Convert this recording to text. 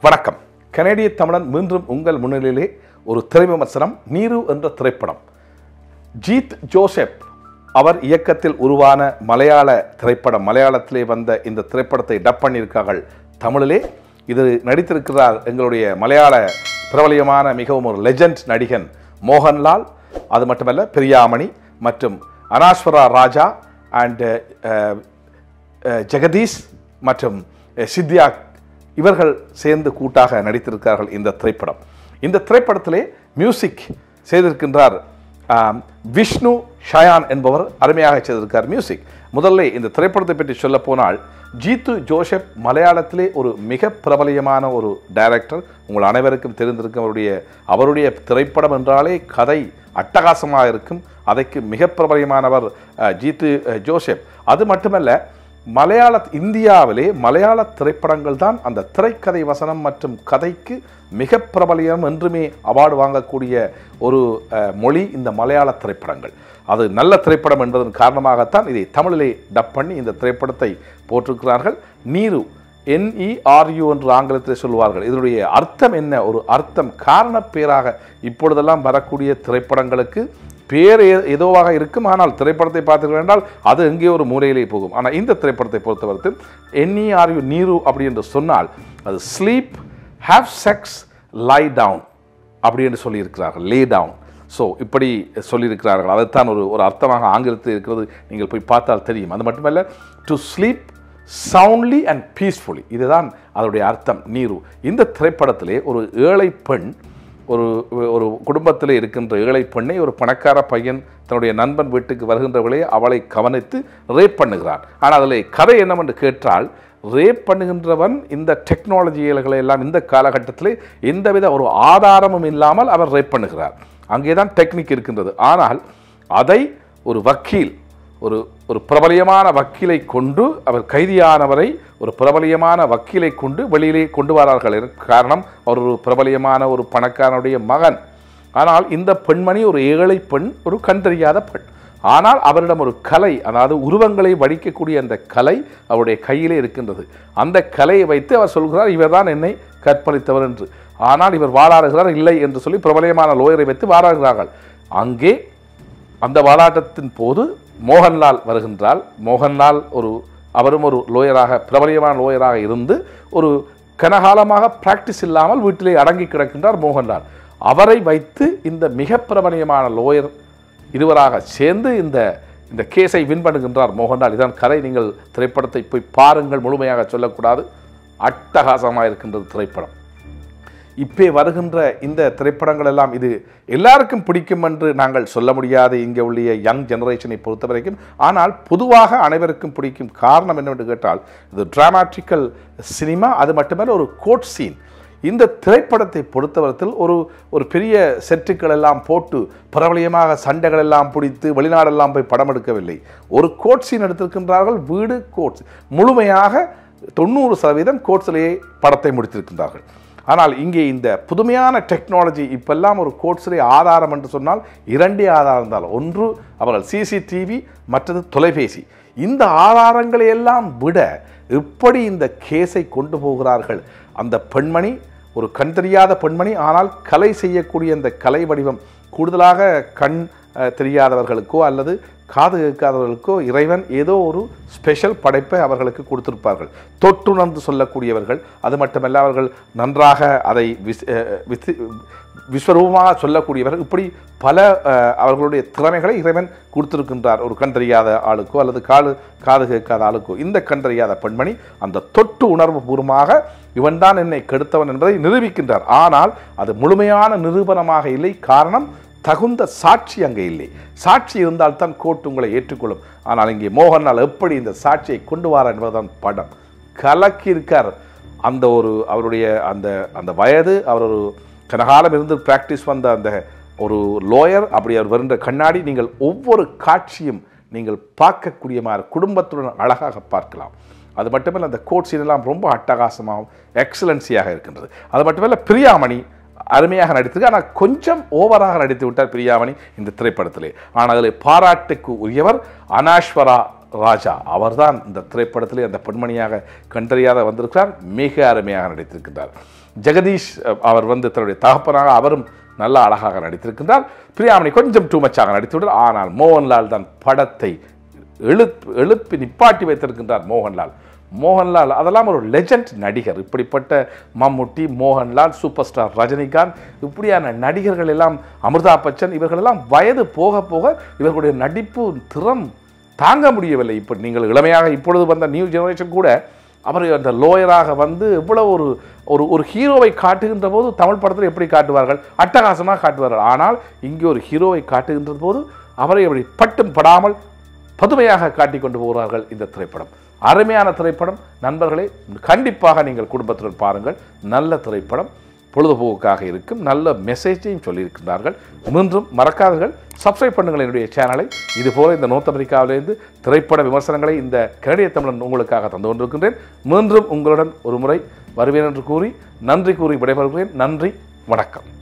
வணக்கம் கனேடிய தமிழன் மீண்டும் உங்கள் முன்னிலையிலே ஒரு திரை விமர்சனம் நீரு என்ற திரைப்படம் ஜீத் ஜோசப் அவர் இயக்கத்தில் உருவான மலையாள திரைப்படம் மலையாளத்திலே வந்த இந்த திரைப்படத்தை டப் பண்ணியிருக்கார்கள் தமிழிலே இது நடித்திருக்கிறார் எங்களுடைய மலையாள பிரபலியமான மிகவும் ஒரு லெஜண்ட் நடிகன் மோகன்லால் அது மட்டுமல்ல பிரியாமணி மற்றும் அனாஸ்வரா ராஜா அண்ட் ஜெகதீஷ் மற்றும் அஹ், சித்யா இவர்கள் சேர்ந்து கூட்டாக நடித்திருக்கிறார்கள் இந்த திரைப்படம் இந்த திரைப்படத்திலே மியூசிக் செய்திருக்கின்றார் ஆம், விஷ்ணு ஷயான் என்பவர் அருமையாக செய்திருக்கார் மியூசிக் முதல்ல இந்த திரைப்படத்தை பற்றி சொல்ல போனால் ஜீத்து ஜோசப் மலையாளத்திலே ஒரு மிக பிரபலியமான ஒரு டைரக்டர் உங்கள் அனைவருக்கும் தெரிந்திருக்கும் அவருடைய அவருடைய திரைப்படம் என்றாலே கதை அட்டகாசமாக இருக்கும் அதற்கு மிக பிரபலியமானவர் அஹ், ஜீத்து அஹ், ஜோசப் அது மட்டுமல்ல மலையாள இந்தியாவிலே மலையாள திரைப்படங்கள் தான் அந்த திரைக்கதை வசனம் மற்றும் கதைக்கு மிக பிரபலியம் என்றுமே அவார்டு வாங்கக்கூடிய ஒரு அஹ், மொழி இந்த மலையாள திரைப்படங்கள் அது நல்ல திரைப்படம் என்பதன் காரணமாகத்தான் இதை தமிழிலே டப் பண்ணி இந்த திரைப்படத்தை போட்டிருக்கிறார்கள் நீரு என்இஆர்யூ என்று ஆங்கிலத்தில் சொல்வார்கள் இதனுடைய அர்த்தம் என்ன ஒரு அர்த்தம் காரண பேராக இப்பொழுதெல்லாம் வரக்கூடிய திரைப்படங்களுக்கு பேர் ஏ- ஏதோவாக இருக்கும் ஆனால் திரைப்படத்தை பார்த்தீர்கள் என்றால் அது எங்கே ஒரு மூலையிலே போகும் ஆனால் இந்த திரைப்படத்தை பொறுத்தவரைத்து என்இஆர்யூ நீரு அப்படி என்று சொன்னால் அது sleep have sex lie down அப்படி என்று சொல்லியிருக்கிறார்கள் லே டவுன் ஸோ இப்படி சொல்லியிருக்கிறார்கள் அதைத்தான் ஒரு ஒரு அர்த்தமாக ஆங்கிலத்தில் இருக்கிறது நீங்கள் போய் பார்த்தால் தெரியும் அது மட்டுமல்ல to sleep soundly and peacefully இதுதான் அதனுடைய அர்த்தம் நீரு இந்த திரைப்படத்திலே ஒரு ஏழை பெண் ஒரு ஒரு குடும்பத்தில் இருக்கின்ற ஏழை பெண்ணை ஒரு பணக்கார பையன் தன்னுடைய நண்பன் வீட்டுக்கு வருகின்றவளை அவளை கவனித்து ரேப் பண்ணுகிறான் ஆனால் அதில் கதை என்னவென்று கேட்டால் ரேப் பண்ணுகின்றவன் இந்த டெக்னாலஜிகளை எல்லாம் இந்த காலகட்டத்தில் எந்தவித ஒரு ஆதாரமும் இல்லாமல் அவர் ரேப் பண்ணுகிறார் அங்கே தான் டெக்னிக் இருக்கின்றது ஆனால் அதை ஒரு வக்கீல் ஒரு ஒரு பிரபலியமான வக்கீலை கொண்டு அவர் கைதியானவரை ஒரு பிரபலியமான வக்கீலை கொண்டு வெளியிலே கொண்டு வரார்கள் இதற்கு காரணம் அவர் ஒரு பிரபலியமான ஒரு பணக்காரனுடைய மகன் ஆனால் இந்த பெண்மணி ஒரு ஏழை பெண் ஒரு கண் தெரியாத பெண் ஆனால் அவரிடம் ஒரு கலை அதாவது உருவங்களை வடிக்கக்கூடிய அந்த கலை அவருடைய கையிலே இருக்கின்றது அந்த கலையை வைத்து அவர் சொல்கிறார் இவர்தான் என்னை கற்பழித்தவர் என்று ஆனால் இவர் வாழாடுகிறார் இல்லை என்று சொல்லி பிரபலியமான லோயரை வைத்து வாழாடுகிறார்கள் அங்கே அந்த வாலாட்டத்தின் போது மோகன்லால் வருகின்றால் மோகன்லால் ஒரு அவரும் ஒரு லோயராக பிரபலியமான லோயராக இருந்து ஒரு கனகாலமாக பிராக்டிஸ் இல்லாமல் வீட்டிலே அடங்கி கிடக்கின்றார் மோகன்லால் அவரை வைத்து இந்த மிக பிரபலியமான லோயர் இருவராக சேர்ந்து இந்த இந்த கேஸை வின் பண்ணுகின்றார் மோகன்லால் இதான் கதை நீங்கள் திரைப்படத்தை போய் பாருங்கள் முழுமையாக சொல்லக்கூடாது அட்டகாசமாக இருக்கின்றது திரைப்படம் இப்போ வருகின்ற இந்த திரைப்படங்கள் எல்லாம் இது எல்லாருக்கும் பிடிக்கும் என்று நாங்கள் சொல்ல முடியாது இங்கே உள்ள யங் ஜெனரேஷனை பொறுத்த வரைக்கும் ஆனால் பொதுவாக அனைவருக்கும் பிடிக்கும் காரணம் என்னவென்று கேட்டால் இது டிராமாட்டிக்கல் சினிமா அது மட்டுமல்ல ஒரு கோட் சீன் இந்த திரைப்படத்தை பொறுத்தவரத்தில் ஒரு ஒரு பெரிய செட்டுக்கள் எல்லாம் போட்டு பிரபலியமாக சண்டைகள் எல்லாம் பிடித்து வெளிநாடெல்லாம் போய் படம் எடுக்கவில்லை ஒரு கோட் சீன் எடுத்திருக்கின்றார்கள் வீடு கோட்ஸ் முழுமையாக தொண்ணூறு சதவீதம் கோட்ஸிலேயே படத்தை முடித்திருக்கின்றார்கள் ஆனால் இங்கே இந்த புதுமையான டெக்னாலஜி இப்பெல்லாம் ஒரு கோட்ஸிலே ஆதாரம் என்று சொன்னால் இரண்டே ஆதாரம் தான் ஒன்று அவர்கள் சிசிடிவி மற்றது தொலைபேசி இந்த ஆதாரங்களை எல்லாம் விட எப்படி இந்த கேஸை கொண்டு போகிறார்கள் அந்த பெண்மணி ஒரு கண் தெரியாத பெண்மணி ஆனால் கலை செய்யக்கூடிய அந்த கலை வடிவம் கூடுதலாக கண் அஹ், தெரியாதவர்களுக்கோ அல்லது காது கேட்காதவர்களுக்கோ இறைவன் ஏதோ ஒரு ஸ்பெஷல் படைப்பை அவர்களுக்கு கொடுத்திருப்பார்கள் தொட்டுணர்ந்து சொல்லக்கூடியவர்கள் அது மட்டுமல்ல அவர்கள் நன்றாக அதை விஸ் அஹ், விசி- விஸ்வரூபமாக சொல்லக்கூடியவர்கள் இப்படி பல அஹ், அவர்களுடைய திறமைகளை இறைவன் கொடுத்திருக்கின்றார் ஒரு கண் தெரியாத ஆளுக்கோ அல்லது காது காது கேட்காத ஆளுக்கோ இந்த கண் தெரியாத பெண்மணி அந்த தொட்டு உணர்வு பூர்வமாக இவன்தான் என்னை கெடுத்தவன் என்பதை நிரூபிக்கின்றார் ஆனால் அது முழுமையான நிரூபணமாக இல்லை காரணம் தகுந்த சாட்சி அங்கே இல்லை சாட்சி இருந்தால்தான் கோர்ட் உங்களை ஏற்றுக்கொள்ளும் ஆனால் இங்கே மோகன்லால் எப்படி இந்த சாட்சியை கொண்டு வார என்பதுதான் படம் கலக்கி இருக்கார் அந்த ஒரு அவருடைய அந்த அந்த வயது அவர் ஒரு கனகாலம் இருந்து பிராக்டிஸ் வந்த அந்த ஒரு லோயர் அப்படி அவர் வருகின்ற கண்ணாடி நீங்கள் ஒவ்வொரு காட்சியும் நீங்கள் பார்க்கக்கூடிய மாதிரி குடும்பத்துடன் அழகாக பார்க்கலாம் அது மட்டுமல்ல அந்த கோட் சீன் எல்லாம் ரொம்ப அட்டகாசமாகவும் எக்ஸலன்சியாக இருக்கின்றது அது மட்டுமல்ல பிரியாமணி அருமையாக நடித்திருக்கு ஆனால் கொஞ்சம் ஓவராக நடித்து விட்டார் பிரியாமணி இந்த திரைப்படத்திலே ஆனால் அதில் பாராட்டுக்கு உரியவர் அனாஸ்வரா ராஜா அவர்தான் இந்த திரைப்படத்திலே அந்த பெண்மணியாக கண்டறியாத வந்திருக்கிறார் மிக அருமையாக நடித்திருக்கின்றார் ஜெகதீஷ் அஹ், அவர் வந்து தன்னுடைய தகப்பனாக அவரும் நல்ல அழகாக நடித்திருக்கின்றார் பிரியாமணி கொஞ்சம் டூ மச்சாக நடித்துவிட்டார் ஆனால் மோகன்லால் தான் படத்தை எழுப்பு எழுப்பி நிப்பாட்டி வைத்திருக்கின்றார் மோகன்லால் மோகன்லால் அதெல்லாம் ஒரு லெஜண்ட் நடிகர் இப்படிப்பட்ட மம்முட்டி மோகன்லால் சூப்பர் ஸ்டார் ரஜினிகாந்த் இப்படியான நடிகர்கள் எல்லாம் அமிர்தா பச்சன் இவர்களெல்லாம் வயது போக போக இவர்களுடைய நடிப்பு திறம் தாங்க முடியவில்லை இப்போ நீங்கள் இளமையாக இப்பொழுது வந்த நியூ ஜெனரேஷன் கூட அவர் அந்த லோயராக வந்து இவ்வளவு ஒரு ஒரு ஒரு ஹீரோவை காட்டுகின்ற போது தமிழ் படத்தில் எப்படி காட்டுவார்கள் அட்டகாசமாக காட்டுவார்கள் ஆனால் இங்கே ஒரு ஹீரோவை காட்டுகின்ற போது அவரை அப்படி பட்டும் படாமல் பதுமையாக காட்டிக் கொண்டு போகிறார்கள் இந்த திரைப்படம் அருமையான திரைப்படம் நண்பர்களே கண்டிப்பாக நீங்கள் குடும்பத்துடன் பாருங்கள் நல்ல திரைப்படம் பொழுதுபோக்காக இருக்கும் நல்ல மெசேஜையும் சொல்லியிருக்கிறார்கள் மீண்டும் மறக்காதீர்கள் சப்ஸ்கிரைப் பண்ணுங்கள் என்னுடைய சேனலை இதுபோல இந்த நோர்த் அமெரிக்காவிலிருந்து திரைப்பட விமர்சனங்களை இந்த கனடிய தமிழன் உங்களுக்காக தந்து கொண்டிருக்கின்றேன் மீண்டும் உங்களுடன் ஒரு முறை வருவேன் என்று கூறி நன்றி கூறி விடைபெறுகிறேன் நன்றி வணக்கம்